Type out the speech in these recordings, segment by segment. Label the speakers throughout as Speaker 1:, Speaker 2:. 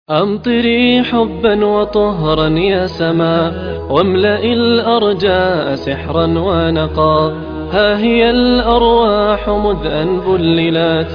Speaker 1: أمطري حبا وطهرا يا سما واملأ الأرجاء سحرا ونقا ها هي الأرواح مذ أن بللت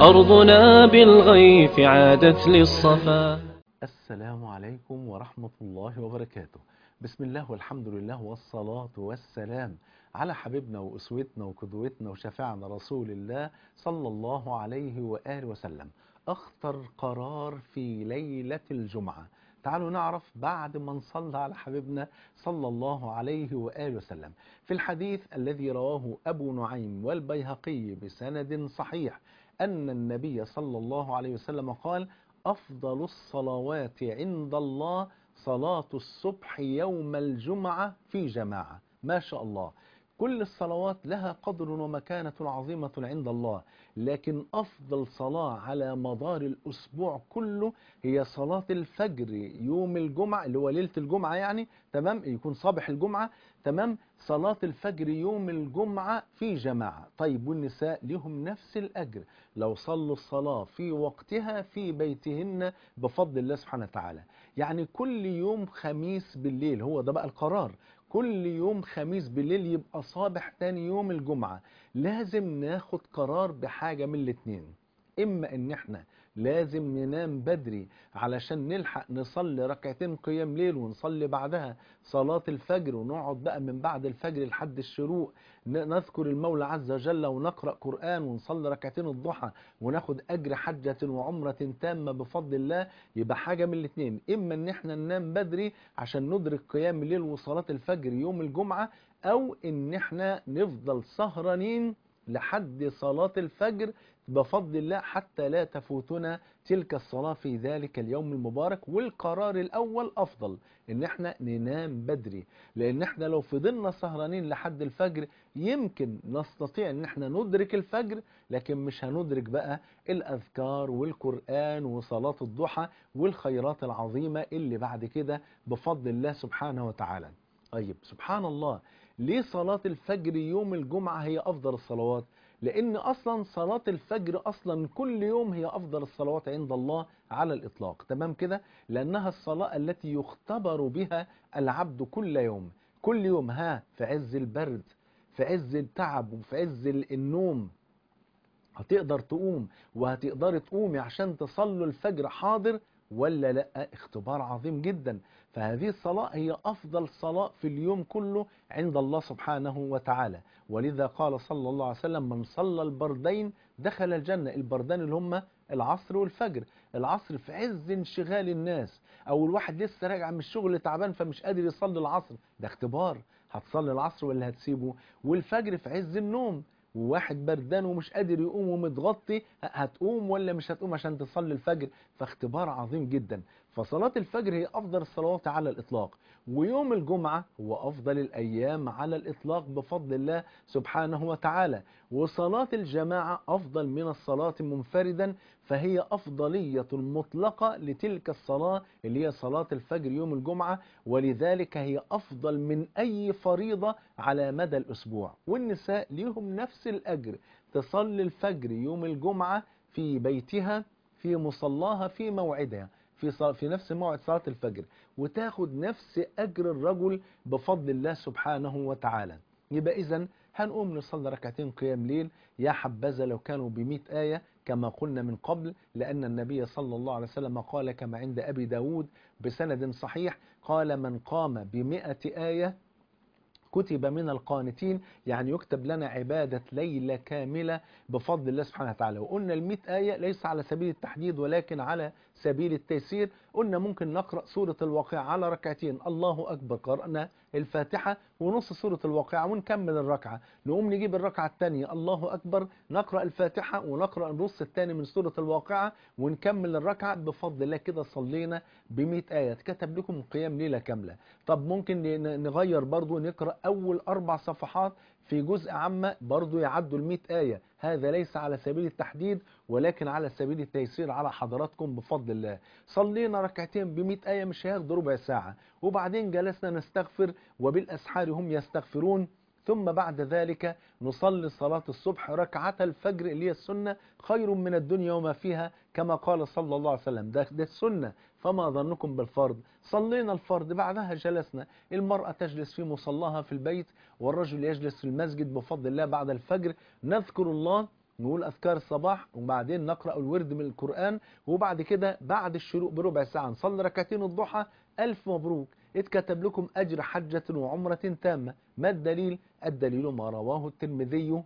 Speaker 1: أرضنا بالغيث عادت للصفا
Speaker 2: السلام عليكم ورحمة الله وبركاته بسم الله والحمد لله والصلاة والسلام على حبيبنا وأسوتنا وقدوتنا وشفاعنا رسول الله صلى الله عليه وآله وسلم أخطر قرار في ليلة الجمعة تعالوا نعرف بعد ما نصلى على حبيبنا صلى الله عليه وآله وسلم في الحديث الذي رواه أبو نعيم والبيهقي بسند صحيح أن النبي صلى الله عليه وسلم قال أفضل الصلوات عند الله صلاة الصبح يوم الجمعة في جماعة ما شاء الله كل الصلوات لها قدر ومكانة عظيمة عند الله لكن أفضل صلاة على مدار الأسبوع كله هي صلاة الفجر يوم الجمعة اللي هو ليلة الجمعة يعني تمام يكون صباح الجمعة تمام صلاة الفجر يوم الجمعة في جماعة طيب والنساء لهم نفس الأجر لو صلوا الصلاة في وقتها في بيتهن بفضل الله سبحانه وتعالى يعني كل يوم خميس بالليل هو ده بقى القرار كل يوم خميس بالليل يبقى صابح تاني يوم الجمعة لازم ناخد قرار بحاجة من الاتنين اما ان احنا لازم ننام بدري علشان نلحق نصلي ركعتين قيام ليل ونصلي بعدها صلاة الفجر ونقعد بقى من بعد الفجر لحد الشروق نذكر المولى عز وجل ونقرأ قرآن ونصلي ركعتين الضحى وناخد أجر حجة وعمرة تامة بفضل الله يبقى حاجة من الاثنين إما إن احنا ننام بدري عشان ندرك قيام الليل وصلاة الفجر يوم الجمعة أو إن احنا نفضل سهرانين لحد صلاة الفجر بفضل الله حتى لا تفوتنا تلك الصلاة في ذلك اليوم المبارك والقرار الأول أفضل إن احنا ننام بدري لأن احنا لو فضلنا سهرانين لحد الفجر يمكن نستطيع إن احنا ندرك الفجر لكن مش هندرك بقى الأذكار والقرآن وصلاة الضحى والخيرات العظيمة اللي بعد كده بفضل الله سبحانه وتعالى طيب سبحان الله ليه صلاة الفجر يوم الجمعة هي أفضل الصلوات لأن أصلا صلاة الفجر أصلا كل يوم هي أفضل الصلوات عند الله على الإطلاق تمام كده لأنها الصلاة التي يختبر بها العبد كل يوم كل يوم ها في عز البرد في عز التعب وفي عز النوم هتقدر تقوم وهتقدر تقومي عشان تصلوا الفجر حاضر ولا لا اختبار عظيم جدا فهذه الصلاة هي أفضل صلاة في اليوم كله عند الله سبحانه وتعالى ولذا قال صلى الله عليه وسلم من صلى البردين دخل الجنة البردان اللي هم العصر والفجر العصر في عز انشغال الناس أو الواحد لسه راجع من الشغل تعبان فمش قادر يصلي العصر ده اختبار هتصلي العصر ولا هتسيبه والفجر في عز النوم وواحد بردان ومش قادر يقوم ومتغطي هتقوم ولا مش هتقوم عشان تصلي الفجر فاختبار عظيم جدا فصلاة الفجر هي أفضل الصلوات على الإطلاق ويوم الجمعة هو أفضل الأيام على الإطلاق بفضل الله سبحانه وتعالى وصلاة الجماعة أفضل من الصلاة منفردا فهي أفضلية مطلقة لتلك الصلاة اللي هي صلاة الفجر يوم الجمعة ولذلك هي أفضل من أي فريضة على مدى الأسبوع والنساء ليهم نفس الأجر تصلي الفجر يوم الجمعة في بيتها في مصلاها في موعدها في في نفس موعد صلاة الفجر وتاخد نفس أجر الرجل بفضل الله سبحانه وتعالى يبقى إذا هنقوم نصلي ركعتين قيام ليل يا حبذا لو كانوا بمئة آية كما قلنا من قبل لأن النبي صلى الله عليه وسلم قال كما عند أبي داود بسند صحيح قال من قام بمئة آية كتب من القانتين يعني يكتب لنا عبادة ليلة كاملة بفضل الله سبحانه وتعالى وقلنا المئة آية ليس على سبيل التحديد ولكن على سبيل التيسير قلنا ممكن نقرأ سورة الواقعة على ركعتين الله أكبر قرأنا الفاتحة ونص سورة الواقعة ونكمل الركعة نقوم نجيب الركعة الثانية الله أكبر نقرأ الفاتحة ونقرأ النص الثاني من سورة الواقعة ونكمل الركعة بفضل الله كده صلينا بمئة آية كتب لكم قيام ليلة كاملة طب ممكن نغير برضو نقرأ أول أربع صفحات في جزء عامة برضو يعدوا المئة آية هذا ليس على سبيل التحديد ولكن على سبيل التيسير على حضراتكم بفضل الله صلينا ركعتين بمئة آية مش هياخدوا ربع ساعة وبعدين جلسنا نستغفر وبالأسحار هم يستغفرون ثم بعد ذلك نصلي صلاة الصبح ركعة الفجر اللي هي السنة خير من الدنيا وما فيها كما قال صلى الله عليه وسلم ده, ده السنة فما ظنكم بالفرض صلينا الفرض بعدها جلسنا المرأة تجلس في مصلاها في البيت والرجل يجلس في المسجد بفضل الله بعد الفجر نذكر الله نقول أذكار الصباح وبعدين نقرأ الورد من القرآن وبعد كده بعد الشروق بربع ساعة نصلي ركعتين الضحى ألف مبروك اتكتب لكم أجر حجة وعمرة تامة ما الدليل؟ الدليل ما رواه الترمذي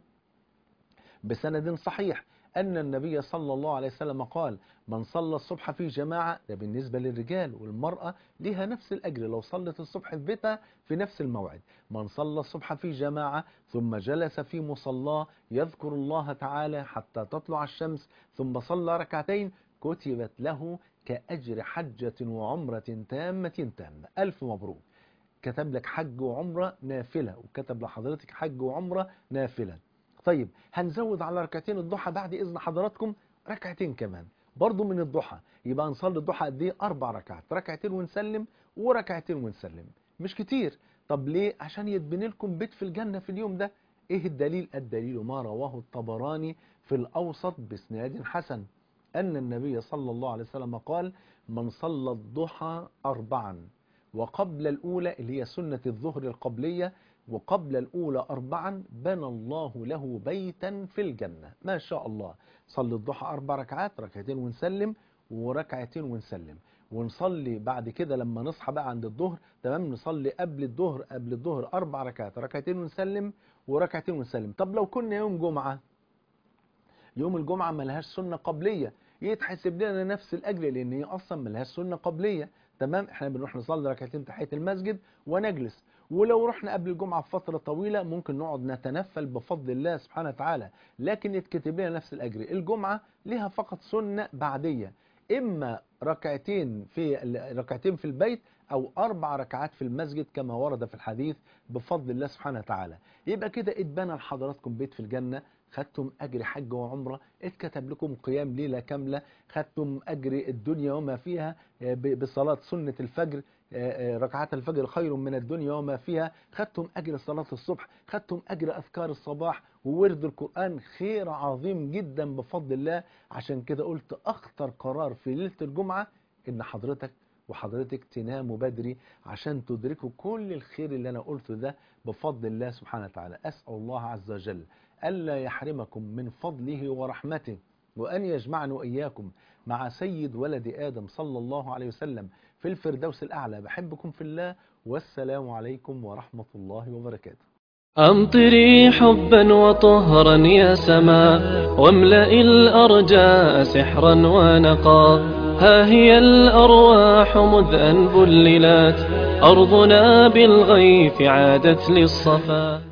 Speaker 2: بسند صحيح أن النبي صلى الله عليه وسلم قال من صلى الصبح في جماعة ده بالنسبة للرجال والمرأة لها نفس الأجر لو صلت الصبح في بيتها في نفس الموعد من صلى الصبح في جماعة ثم جلس في مصلاه يذكر الله تعالى حتى تطلع الشمس ثم صلى ركعتين كتبت له كأجر حجة وعمرة تامة تامة ألف مبروك كتب لك حج وعمرة نافلة وكتب لحضرتك حج وعمرة نافلة طيب هنزود على ركعتين الضحى بعد إذن حضراتكم ركعتين كمان برضو من الضحى يبقى نصلي الضحى قد ايه أربع ركعات ركعتين ونسلم وركعتين ونسلم مش كتير طب ليه عشان يتبني لكم بيت في الجنة في اليوم ده ايه الدليل الدليل ما رواه الطبراني في الأوسط بسناد حسن أن النبي صلى الله عليه وسلم قال من صلى الضحى أربعا وقبل الأولى اللي هي سنة الظهر القبلية وقبل الأولى أربعا بنى الله له بيتا في الجنة ما شاء الله صلي الضحى أربع ركعات ركعتين ونسلم وركعتين ونسلم ونصلي بعد كده لما نصحى بقى عند الظهر تمام نصلي قبل الظهر قبل الظهر أربع ركعات ركعتين ونسلم وركعتين ونسلم طب لو كنا يوم جمعة يوم الجمعة ملهاش سنة قبلية يتحسب لنا نفس الأجر لأن هي أصلا ملهاش سنة قبلية تمام احنا بنروح نصلي ركعتين تحية المسجد ونجلس ولو رحنا قبل الجمعة بفترة طويلة ممكن نقعد نتنفل بفضل الله سبحانه وتعالى لكن يتكتب لنا نفس الأجر الجمعة لها فقط سنة بعدية إما ركعتين في ركعتين في البيت أو أربع ركعات في المسجد كما ورد في الحديث بفضل الله سبحانه وتعالى يبقى كده اتبنى لحضراتكم بيت في الجنة خدتم أجر حج وعمرة اتكتب لكم قيام ليلة كاملة خدتم أجر الدنيا وما فيها بصلاة سنة الفجر ركعات الفجر خير من الدنيا وما فيها خدتم أجر صلاة الصبح خدتم أجر أذكار الصباح وورد القرآن خير عظيم جدا بفضل الله عشان كده قلت أخطر قرار في ليلة الجمعة إن حضرتك وحضرتك تناموا بدري عشان تدركوا كل الخير اللي أنا قلته ده بفضل الله سبحانه وتعالى أسأل الله عز وجل ألا يحرمكم من فضله ورحمته وأن يجمعنا وإياكم مع سيد ولد آدم صلى الله عليه وسلم في الفردوس الأعلى بحبكم في الله والسلام عليكم ورحمة الله وبركاته
Speaker 1: أمطري حبا وطهرا يا سماء واملئ الأرجاء سحرا ونقا ها هي الأرواح مذ أن بللت أرضنا بالغيث عادت للصفا